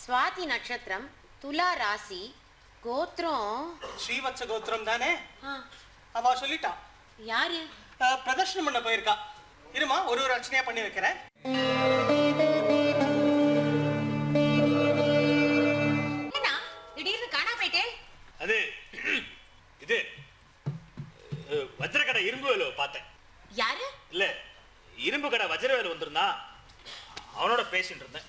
சுவாதி நட்சத்திரம் துலா ராசி கோத்திரம் ஸ்ரீவத்ச கோத்திரம் தானே ஆ, அவ சொல்லிட்டா யாரு அஹ், பிரதர்ஷனம் பண்ண போயிருக்கா இருமா ஒரு ஒரு அர்ச்சனையா பண்ணி வைக்கிறேன் என்ன திடீர்னு காணா போயிட்டே அது இது அஹ், வஜ்ரக்கடை இரும்பு வேலு பார்த்தேன் யாரு இல்ல இரும்பு கடை வஜ்ரவேலு வந்திருந்தான் அவனோட பேசிட்டு இருந்தேன்